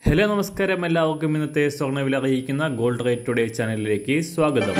hello നമസ്കാരം എല്ലാവർക്കും ഇന്നത്തെ സ്വർണ്ണവില അറിയിക്കുന്ന ഗോൾഡ് റേറ്റ് ടുഡേ ചാനലിലേക്ക് സ്വാഗതം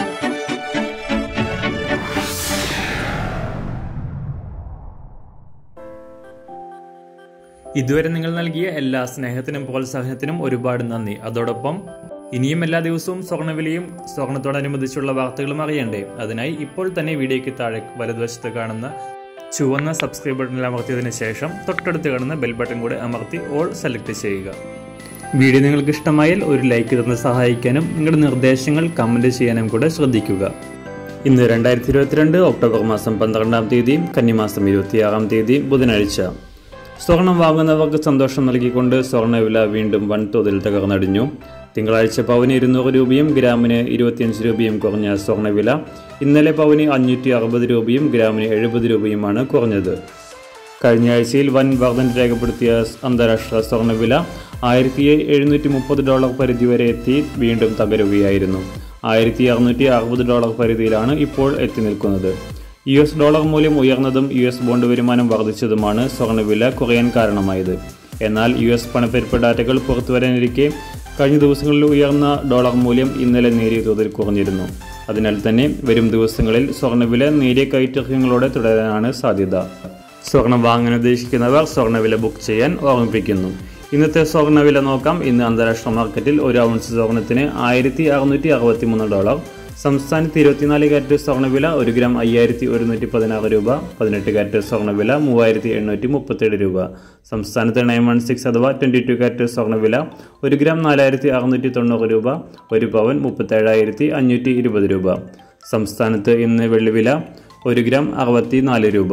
ഇതുവരെ നിങ്ങൾ നൽകിയ എല്ലാ സ്നേഹത്തിനും പ്രോത്സാഹനത്തിനും ഒരുപാട് നന്ദി അതോടൊപ്പം ഇനിയും എല്ലാ ദിവസവും സ്വർണ്ണവിലയും സ്വർണത്തോടനുബന്ധിച്ചുള്ള വാർത്തകളും അറിയണ്ടേ അതിനായി ഇപ്പോൾ തന്നെ വീഡിയോയ്ക്ക് താഴെ വലതുവശത്ത് കാണുന്ന ചുവന്ന സബ്സ്ക്രൈബ് ബട്ടണിൽ അമർത്തിയതിനു ശേഷം തൊട്ടടുത്ത് കാണുന്ന ബെൽ ബട്ടൺ കൂടെ അമർത്തി ഓൾ സെലക്ട് ചെയ്യുക വീഡിയോ നിങ്ങൾക്ക് ഇഷ്ടമായാൽ ഒരു ലൈക്ക് തന്ന് സഹായിക്കാനും നിങ്ങളുടെ നിർദ്ദേശങ്ങൾ കമൻറ്റ് ചെയ്യാനും കൂടെ ശ്രദ്ധിക്കുക ഇന്ന് രണ്ടായിരത്തി ഇരുപത്തിരണ്ട് ഒക്ടോബർ മാസം പന്ത്രണ്ടാം തീയതിയും കന്നിമാസം ഇരുപത്തിയാറാം തീയതിയും ബുധനാഴ്ച സ്വർണം വാങ്ങുന്നവർക്ക് സന്തോഷം നൽകിക്കൊണ്ട് സ്വർണ്ണവില വീണ്ടും വൻതോതിൽ തകർന്നടിഞ്ഞു തിങ്കളാഴ്ച പവന് ഇരുന്നൂറ് രൂപയും ഗ്രാമിന് ഇരുപത്തിയഞ്ച് രൂപയും കുറഞ്ഞ സ്വർണ്ണവില ഇന്നലെ പവന് അഞ്ഞൂറ്റി അറുപത് രൂപയും ഗ്രാമിന് എഴുപത് രൂപയുമാണ് കുറഞ്ഞത് കഴിഞ്ഞ ആഴ്ചയിൽ വൻ വർധന രേഖപ്പെടുത്തിയ അന്താരാഷ്ട്ര സ്വർണ്ണവില ആയിരത്തി എഴുന്നൂറ്റി മുപ്പത് ഡോളർ പരിധി വരെ എത്തി വീണ്ടും തകരുകയായിരുന്നു ആയിരത്തി അറുന്നൂറ്റി അറുപത് ഡോളർ പരിധിയിലാണ് ഇപ്പോൾ എത്തി നിൽക്കുന്നത് യു എസ് ഡോളർ മൂല്യം ഉയർന്നതും യു എസ് ബോണ്ട് വരുമാനം വർദ്ധിച്ചതുമാണ് സ്വർണ്ണവില കുറയാൻ കാരണമായത് എന്നാൽ യു എസ് പണപ്പെരുപ്പ് ഡാറ്റകൾ പുറത്തുവരാനിരിക്കെ കഴിഞ്ഞ ദിവസങ്ങളിൽ ഉയർന്ന ഡോളർ മൂല്യം ഇന്നലെ നേരിയ തോതിൽ കുറഞ്ഞിരുന്നു അതിനാൽ തന്നെ വരും ദിവസങ്ങളിൽ സ്വർണ്ണവില നേരിയ കയറ്റിറക്കങ്ങളോടെ തുടരാനാണ് സാധ്യത സ്വർണം വാങ്ങാൻ ഉദ്ദേശിക്കുന്നവർ സ്വർണ്ണവില ബുക്ക് ചെയ്യാൻ ഓർമ്മിപ്പിക്കുന്നു ഇന്നത്തെ സ്വർണ്ണവില നോക്കാം ഇന്ന് അന്താരാഷ്ട്ര മാർക്കറ്റിൽ ഒരു ഔൺസ് സ്വർണത്തിന് ആയിരത്തി അറുന്നൂറ്റി അറുപത്തി മൂന്ന് ഡോളർ സംസ്ഥാനത്ത് ഇരുപത്തിനാല് കാരറ്റ് സ്വർണ്ണവില ഒരു ഗ്രാം അയ്യായിരത്തി ഒരുന്നൂറ്റി പതിനാറ് രൂപ പതിനെട്ട് കാരറ്റ് സ്വർണ്ണവില മൂവായിരത്തി എണ്ണൂറ്റി മുപ്പത്തേഴ് രൂപ സംസ്ഥാനത്ത് നയൻ വൺ സിക്സ് അഥവാ ട്വൻറ്റി ടു കാരറ്റ് സ്വർണ്ണവില ഒരു ഗ്രാം നാലായിരത്തി അറുന്നൂറ്റി തൊണ്ണൂറ് രൂപ ഒരു പവൻ മുപ്പത്തേഴായിരത്തി അഞ്ഞൂറ്റി ഇരുപത് രൂപ സംസ്ഥാനത്ത് ഇന്ന് വെള്ളിവില ഒരു ഗ്രാം അറുപത്തി നാല് രൂപ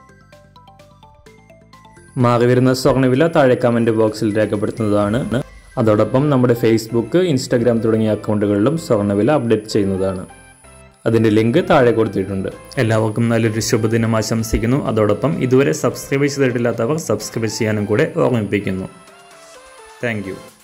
മാറി വരുന്ന സ്വർണ്ണവില താഴെ കമൻറ്റ് ബോക്സിൽ രേഖപ്പെടുത്തുന്നതാണ് അതോടൊപ്പം നമ്മുടെ ഫേസ്ബുക്ക് ഇൻസ്റ്റാഗ്രാം തുടങ്ങിയ അക്കൗണ്ടുകളിലും സ്വർണ്ണവില അപ്ഡേറ്റ് ചെയ്യുന്നതാണ് അതിൻ്റെ ലിങ്ക് താഴെ കൊടുത്തിട്ടുണ്ട് എല്ലാവർക്കും നല്ലൊരു ശുഭദിനം ആശംസിക്കുന്നു അതോടൊപ്പം ഇതുവരെ സബ്സ്ക്രൈബ് ചെയ്തിട്ടില്ലാത്തവർ സബ്സ്ക്രൈബ് ചെയ്യാനും കൂടെ ഓർമ്മിപ്പിക്കുന്നു താങ്ക്